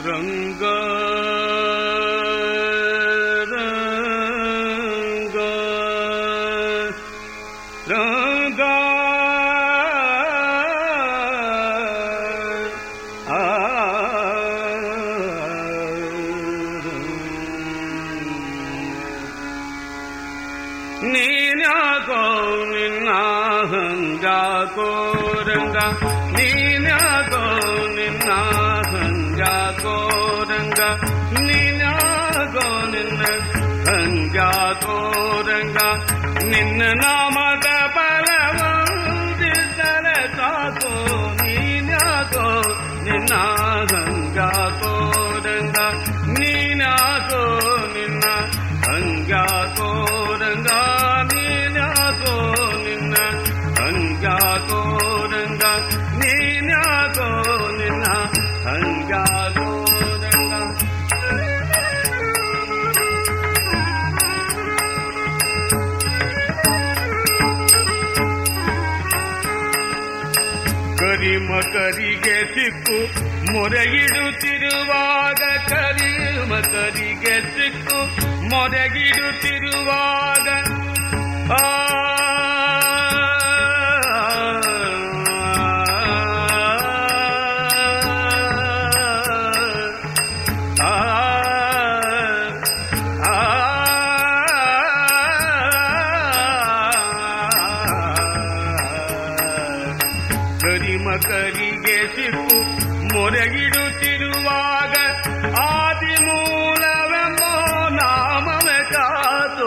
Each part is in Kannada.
ರಂಗ ರಂಗ ರಂಗ ಆ ನೀನ್ಯಾಕೋ ನಿನ್ನ ಹಂಗಾಕೋ ರಂಗ ನೀನ್ಯಾಕೋ ನಿನ್ನ ಹಂಗಾಕೋ ರಂಗ ನೀನ್ಯಾಕೋ ನಿನ್ನ ಹಂಗಾಕೋ ರಂಗ ನಿನ್ನ ನಾಮದ ಬಲವಂದಿದ್ದರೆ ಸಾಕೋ ನೀನ್ಯಾಕೋ ನಿನ್ನ ಹಂಗಾಕೋ ರಂಗ ನೀನ್ಯಾಕೋ ನಿನ್ನ ಹಂಗಾಕೋ ರಂಗ ನೀನ್ಯಾಕೋ ನಿನ್ನ ಹಂಗಾಕೋ ರಂಗ ನೀನ್ಯಾಕೋ ನಿನ್ನ ಹಂಗಾಕೋ ರಂಗ ಕರಿಮಕರಿಗೆ ಸಿಕ್ಕು ಮೊರೆಗಿಡುತ್ತಿರುವಾಗ ಕರಿಮಕರಿಗೆ ಸಿಕ್ಕು ಮೊರೆಗಿಡುತ್ತಿರುವಾಗ ಆ ಆ ಕರಿಮಕರಿಗೆ ಸಿಕ್ಕು ಮೊರೆಗಿಡುತ್ತಿರುವಾಗ ಆದಿಮೂಲವೆಂಬೋ ನಾಮವೇ ಕಾತು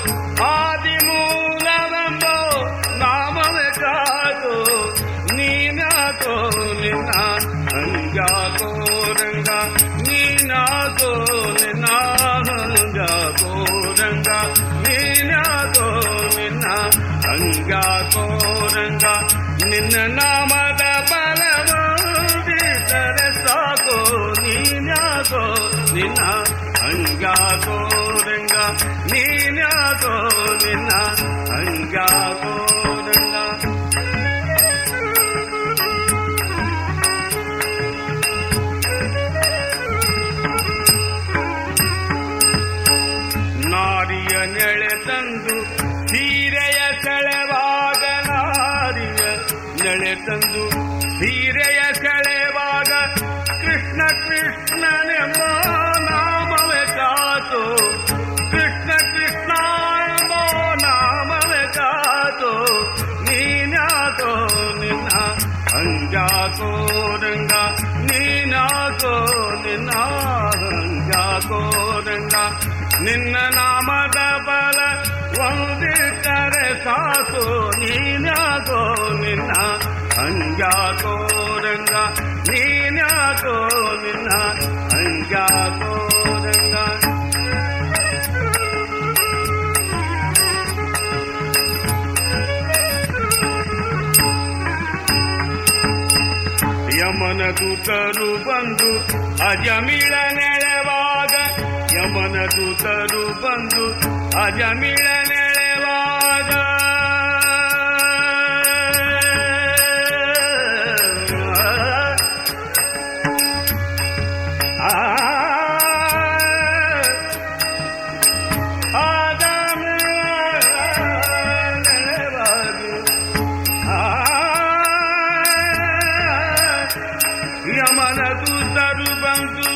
ಆದಿಮೂಲವೆಂಬೋ ನಾಮವೇ ಕಾತು ನೀನಾಕೋ ನಿನ್ನ ಹಂಗಾಕೋ ರಂಗ ನೀನಾಕೋ ನಿನ್ನ ಹಂಗಾಕೋ ರಂಗ ನೀನಾಕೋ ನಿನ್ನ ಹಂಗಾಕೋ ರಂಗ ನಿನ್ನ ನಾಮದ ಬಲವಂದಿದ್ದರೆ ಸಾಕೋ ನೀನ್ಯಾಕೋ ನಿನ್ನ ಹಂಗಾಕೋ ರಂಗ ನೀನ್ಯಾಕೋ ನಿನ್ನ ಹಂಗಾಕೋ ರಂಗ ನಾರಿಯ ನೆಳೆ ತಂದು ಸೀರೆಯ ಸೆಳೆವಾಗ ನಾರಿಯ ನೆಳೆ ತಂದು ಸೀರೆಯ ಸೆಳೆವಾಗ ಕೃಷ್ಣ ಕೃಷ್ಣನೆಂಬ ನಾಮವೇ ಕಾತು ಕೃಷ್ಣ ಕೃಷ್ಣ ಎಂಬ ನಾಮವೇ ಕಾತು ನೀನ್ಯಾಕೋ ನಿನ್ನ ಹಂಗಾಕೋ ರಂಗ ನೀನಾಕೋ ನಿನ್ನ ಹಂಗಾಕೋ ರಂಗ ನಿನ್ನ ನಾಮದ ಬಲ ಒಂದಿಟ್ಟರೆ ಸಾಕು ನೀನ್ಯಾಕೋ ನಿನ್ನ ಹಂಗಾಕೋ ರಂಗ ನೀನ್ಯಾಕೋ ನಿನ್ನ ಹಂಗಾಕೋ ರಂಗ ಯಮನ ದೂತರು ಬಂದು ಅಜಮಿಳ ನೆಳೆವಾಗ ಯಮನ ದೂತರು ಬಂದು ಅಜಮಿಳ ನೆಳೆವಾಗ ಆ ಯಮನ ದೂತರು ಬಂದು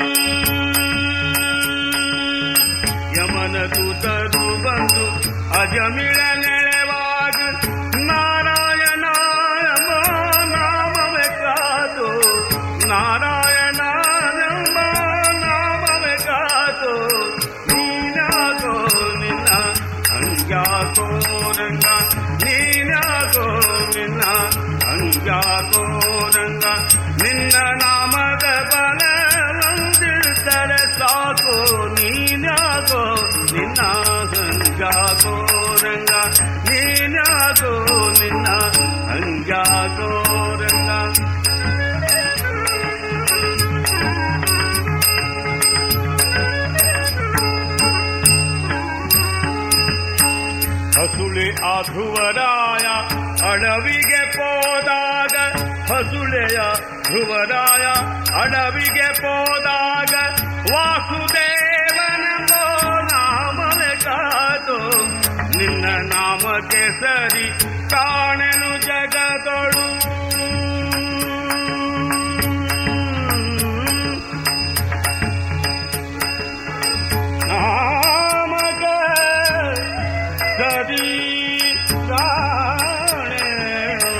ಯಮನ ದೂತರು ಬಂದು ಅಜಮಿಳ ನೆಳೆವಾಗ ನಾರಾಯಣ ಎಂಬ ನಾಮವೇ ಕಾದು ನಾರಾಯಣ ಎಂಬ ನಾಮವೇ ಕಾದು ನೀನಾಗೋ ನಿನ್ನ ಹಂಗಾಕೋ ರಂಗ ನೀನಾಗೋ ನಿನ್ನ ಹಂಗಾಕೋ ರಂಗ ನಿನ್ನ ನಾಮದ ಬಲ ಒಂದಿದ್ದರೆ ಸಾಕು ನೀನಾಗೋ ನಿನ್ನ ಹಂಗಾಕೋ ರಂಗ ನೀನಾಗೋ ನಿನ್ನ ಹಂಗಾಕೋ ರಂಗ ಹಸುಳೆ ಆಧುವರಾಯ ಅಡವಿಗೆ ಹೋದಾಗ ಹಸುಳೆಯ ಧ್ರುವರಾಯ ಅಡವಿಗೆ ಹೋದಾಗ ವಾಸುದೇವನೆಂಬೋ ನಾಮವೇ ಕಾದು ನಿನ್ನ ನಾಮಕ್ಕೆ ಸರಿ ಕಾಣೆನು ಜಗದೊಳು ನಾಮಕ ಸರಿ ಕಾಣೆನು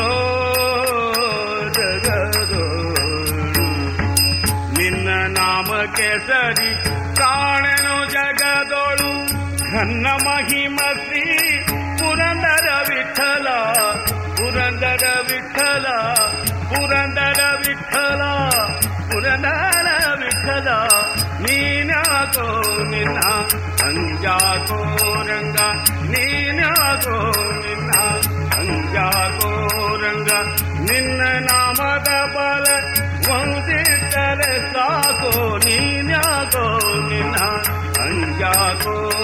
ಜಗದೊಳು ನಿನ್ನ ನಾಮಕ್ಕೆ ಸರಿ ಕಾಣೆನು ಜಗದೊಳು ಘನ್ನ ಮಹಿಮ ಶ್ರೀ ಪುರಂದರ ವಿಠಲ ಪುರಂದರ ವಿಠಲ ಪುರಂದರ ವಿಠಲ ಪುರಂದರ ವಿಠಲ ನೀನ್ಯಾಕೋ ನಿನ್ನ ಅಂಜಾಕೋ ರಂಗ ನೀನ್ಯಾಕೋ ನಿನ್ನ ಅಂಜಾಕೋ ರಂಗ ನಿನ್ನ ನಾಮದ ಬಲ ಒಂದಿಟ್ಟರೆ ಸಾಕೋ ನೀನ್ಯಾಕೋ ನಿನ್ನ ಅಂಜಾಕೋ